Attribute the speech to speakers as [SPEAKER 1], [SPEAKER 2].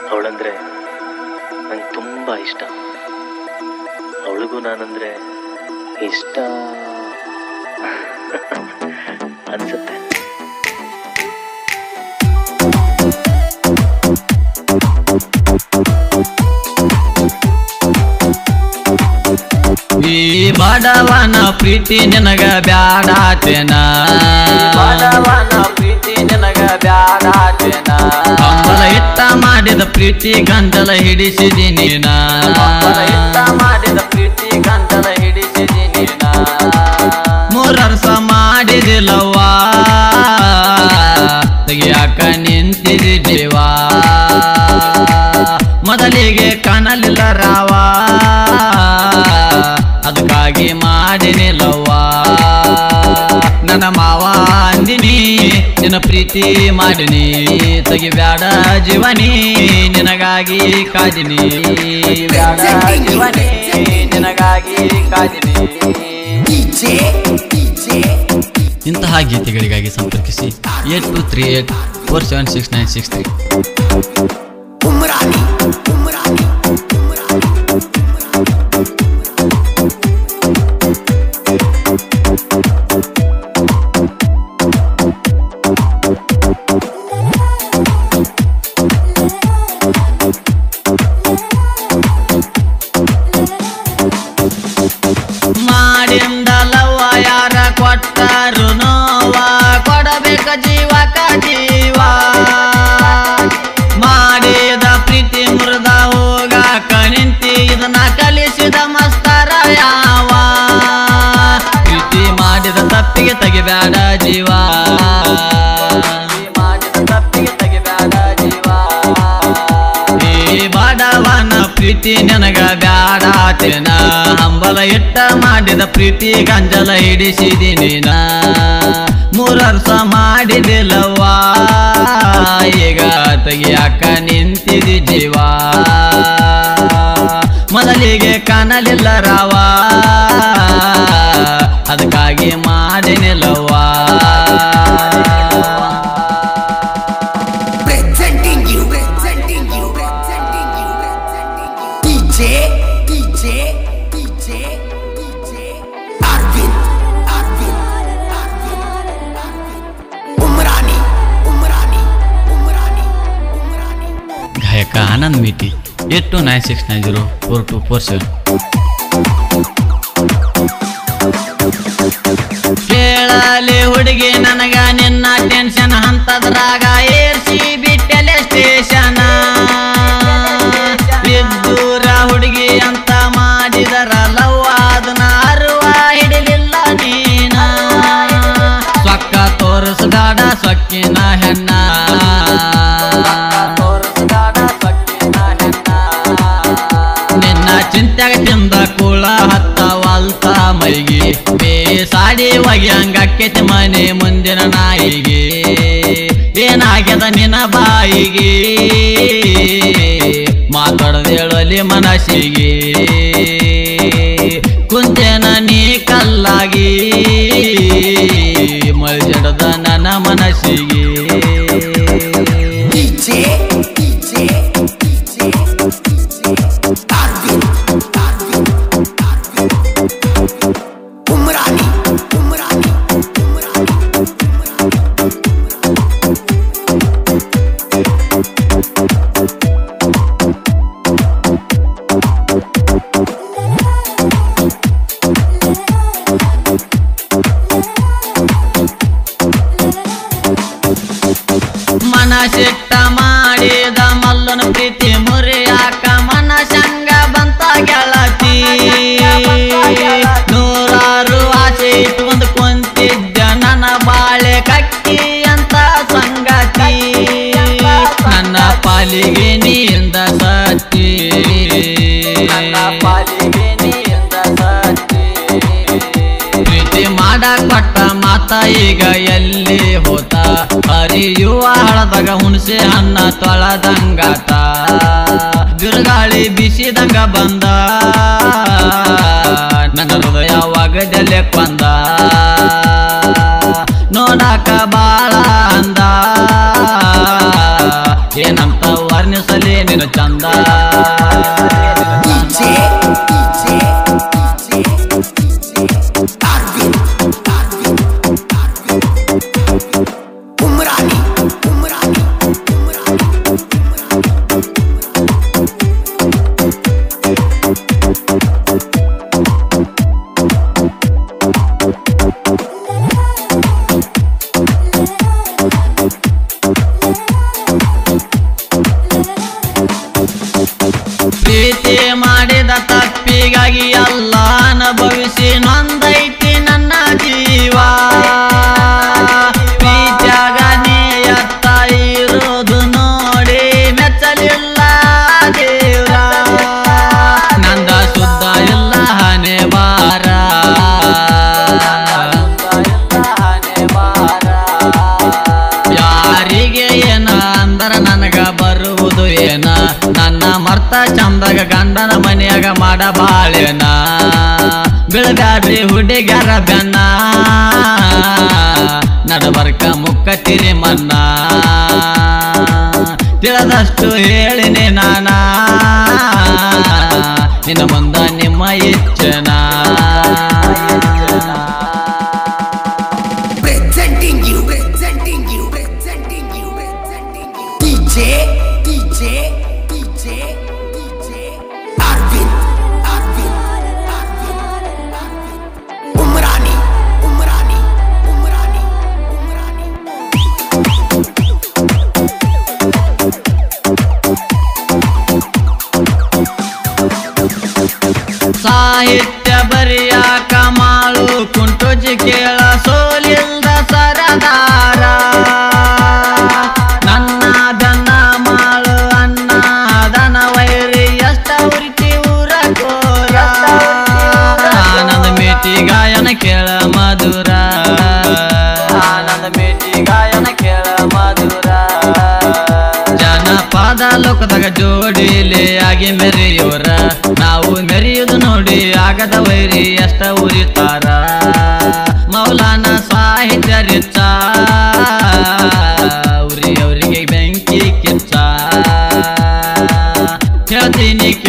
[SPEAKER 1] ಅವಳಂದ್ರೆ ನಂಗೆ ತುಂಬ ಇಷ್ಟ ಅವಳಿಗೂ ನಾನಂದ್ರೆ ಇಷ್ಟ ಅನ್ಸುತ್ತೆ
[SPEAKER 2] ಈ ಬಡವನ ಪ್ರೀತಿ ನಿನಗ ಬ್ಯಾಡಾತೇನ
[SPEAKER 3] ಬಡವನ ಪ್ರೀತಿ ನಿನಗ ಬ್ಯಾಡಾತೇನ
[SPEAKER 2] ಕಂಬಲ ಇಟ್ಟ ಮಾಡಿದ ಪ್ರೀತಿ ಗಂಟಲ ಹಿಡಿಸಿದಿ ನೀನ
[SPEAKER 3] ಒಬ್ಬರ ಇಷ್ಟ ಮಾಡಿದ ಪ್ರೀತಿ ಗಂಟಲ ಹಿಡಿಸಿದಿ ನೀನ
[SPEAKER 2] ಮೂರರ್ಸ ಮಾಡಿದಿಲ್ಲವ್ವ ತೆಗಿಯಾಕ ನಿಂತಿದಿ ದೇವಾ ಮೊದಲಿಗೆ ಕಾಣಲಿಲ್ಲ ರಾವ ಅದಕ್ಕಾಗಿ ಮಾಡಿನಿಲ್ಲವ್ವ ನನ್ನ ಮಾವ ಅಂದಿನಿ ನಿನ್ನ ಪ್ರೀತಿ ಮಾಡಿನಿ ತೆಗಿಬ್ಯಾಡ ಜೀವನಿ ನಿನಗಾಗಿ ಕಾದಿನಿ
[SPEAKER 3] ಬ್ಯಾಡ ಜೀವನೇ ನಿನಗಾಗಿ ಕಾದಿನಿ
[SPEAKER 2] ಇಂತಹ ಗೀತೆಗಳಿಗಾಗಿ ಸಂಪರ್ಕಿಸಿ eight two three eight four seven six nine six three ಮಾಡಿಂದಲವ್ವ ಯಾರ ಕೊಟ್ಟರು ನೋವ ಕೊಡಬೇಕ ಜೀವಕ ಜೀವ ಮಾಡಿದ ಪ್ರೀತಿ ಮುರಿದ ಹೋಗಾಕ ನಿಂತಿ ಇದನ್ನ ಕಲಿಸಿದ ಮಸ್ತರ ಯಾವ ಪ್ರೀತಿ ಮಾಡಿದ ತಪ್ಪಿಗೆ ತೆಗಿಬೇಡ ಜೀವ
[SPEAKER 3] ಮಾಡಿದ ತಪ್ಪಿಗೆ ತೆಗಿಬ್ಯಾಡ ಜೀವ
[SPEAKER 2] ಈ ಬಡವನ ಪ್ರೀತಿ ನನಗ ಬ್ಯಾಡಾತೇನ ಹಂಬಲ ಇಟ್ಟ ಮಾಡಿದ ಪ್ರೀತಿ ಗಂಜಲ ಹಿಡಿಸಿದಿ ನೀನ ಮೂರರ್ಸ ಮಾಡಿದಿಲ್ಲವ್ವ ಈಗ ತೆಗಿಯಾಕ ನಿಂತಿದಿ ಜೀವ ಮೊದಲಿಗೆ ಕಾಣಲಿಲ್ಲ ರಾವ ಅದಕ್ಕಾಗಿ ಮಾಡಿನಿಲ್ಲವ್ವ
[SPEAKER 4] Presenting you, presenting you, presenting you, presenting you. DJ, DJ, DJ, DJ. Arvind, Arvind, Arvind, Arvind. Umrani, Umrani, Umrani, Umrani.
[SPEAKER 2] ಗಾಯಕ ಆನಂದ್ ಮಿತಿ eight two nine six nine zero four two four seven ಕೇಳಲಿ ಹುಡುಗಿ ನನಗ ನಿನ್ನ ಟೆನ್ಷನ್ ಹಂತದ್ರಾಗ ಏರ್ಸಿ ಬಿಟ್ಟಲೆ ಸ್ಟೇಷನ್ ಇದ್ದೂರ ಹುಡುಗಿ ಅಂತ ಮಾಡಿದರ ಲವ್ ಅದನ್ನ ಅರುವ ಹಿಡಿಲಿಲ್ಲ ನೀನ ಸೊಕ್ಕ ತೋರಿಸ್ದಾಡ ಸೊಕ್ಕಿನ ಹೆಣ್ಣ
[SPEAKER 3] ತೋರಿಸ್ದಾಡ ಸೊಕ್ಕಿನ ಹೆಣ್ಣ
[SPEAKER 2] ನಿನ್ನ ಚಿಂತೆಗ ತಿಂದ ಕೂಳ ಹತ್ತವಲ್ತ ಮೈಗಿ ಬೇಸಾಡಿ ಒಗ್ಯಂಗಕ್ಕೈತಿ ಮನೆ ಮುಂದಿನ ನಾಯಿಗೆ ಏನಾಗ್ಯದ ನಿನ್ನ ಬಾಯಿಗೆ ಮಾತಾಡದೇಳಲಿ ಮನಸ್ಸಿಗೆ ಕುಂತೇನ ನೀ ಕಲ್ಲಾಗಿ ಮಳಿಸಿಡದ ನನ್ನ ಮನಸ್ಸಿಗೆ
[SPEAKER 4] DJ, DJ, DJ, Arvind, Arvind, Arvind. Umrani, Umrani, Umrani, Umrani.
[SPEAKER 2] ಮನಸಿಟ್ಟ ಮಾಡಿದ ಮಲ್ಲನ ಪ್ರೀತಿ ಮುರಿಯಾಕ ಮನಸಂಗ ಬಂತ ಗೆಳತಿ ನೂರಾರು ಆಸೆ ಇಟ್ಕೊಂಡು ಕುಂತಿದ್ದ ನನ್ನ ಬಾಳೆ ಕಕ್ಕಿ ಅಂತ ಸಂಗತಿ ನನ್ನ ಪಾಲಿಗೆ ನೀಂದ ಸತ್ತಿ
[SPEAKER 3] ನನ್ನ ಪಾಲಿಗೆ ನೀಂದ ಸತ್ತಿ
[SPEAKER 2] ಪ್ರೀತಿ ಮಾಡಕ್ ಕೊಟ್ಟ ಮಾತ ಈಗ ಎಲ್ಲಿ ಹೋತ ಹರಿಯುವ ಹಳದಾಗ ಹುಣಸೆ ಹಣ್ಣ ತೊಳೆದಂಗಾತ ಬಿರುಗಾಳಿ ಬಿಸಿದಂಗ ಬಂದ ನನ್ನ ಹೃದಯ ಒಗದಲೆ ಬಂದ ನೋಡಾಕ ಬಾಳ ಅಂದ ಏನಂತ ವರ್ಣಿಸಲಿ ನಿನ್ನ ಚಂದ
[SPEAKER 4] DJ, DJ, DJ, Arvind, Arvind, Arvind. Umrani, Umrani, Umrani.
[SPEAKER 2] ಪ್ರೀತಿ ಮಾಡಿದ ತಪ್ಪಿಗಾಗಿ ಎಲ್ಲ ಅನುಭವಿಸಿ ನೊಂದೈತಿ ನನ್ನ ಜೀವ ಪ್ರೀತ್ಯಾಗ ನೀಯತ್ತ ಇರೋದು ನೋಡಿ ಮೆಚ್ಚಲಿಲ್ಲ ದೇವ್ರ ನಂದ ಶುದ್ಧ ಇಲ್ಲ ಹನೆ ಬಾರ ಯಾರಿಗೆ ಏನ ಅಂದರ ನನಗ ಬರುವುದು ಏನ ನನ್ನ ಮರ್ತ ಚಂದಾಗ ಗಂಡನ ಮನೆಯಾಗ ಮಾಡ ಬಾಳೆನ ಬೆಳಗಾದ್ರಿ ಹುಡುಗ್ಯಾರ ಬೆನ್ನ ನಡಬರ್ಕ ಮುಕ್ಕ ತಿರಿ ಮನ್ನ ತಿಳಿದಷ್ಟು ಹೇಳಿನಿ ನಾನ ನಿನ್ನ ಮುಂದ ನಿಮ್ಮ ಇಚ್ಚನ
[SPEAKER 4] Presenting you, presenting you, presenting you, presenting you. DJ, DJ, DJ, DJ. Arvind, Arvind, Arvind, Arvind. Umrani, Umrani, Umrani, Umrani.
[SPEAKER 2] ಸಾಹಿತ್ಯ ಬರಿಯಾಕ ಮಾಳು ಕುಂಟುಜಿ ಕೇಳ ಸೋಲಿಲ್ದ ಸರದಾರ ನನ್ನ ದನ ಮಾಳು ಅನ್ನ ದನ ವೈರಿ ಎಷ್ಟ ಉರಿತಿ ಊರ ಕೋರ ಆನಂದ ಮೇಟಿ ಗಾಯನ ಕೇಳ ಮಧುರ
[SPEAKER 3] ಆನಂದ ಮೇಟಿ ಗಾಯನ ಕೇಳ ಮಧುರ
[SPEAKER 2] ಜನಪದ ಲೋಕದಾಗ ಜೋಡಿಲೆ ಆಗಿ ಮೆರೆಯೋರ ನಾವು ಮೆರೆಯುವುದು ನೋಡಿ ಆಗದ ವೈರಿ ಎಷ್ಟ ಉರಿತಾರ ಮೌಲಾನ ಸಾಹಿತ್ಯ ರಿಚ್ಚ ಉರಿಯವರಿಗೆ ಬೆಂಕಿ ಕಿಚ್ಚ ಹೇಳ್ತೀನಿ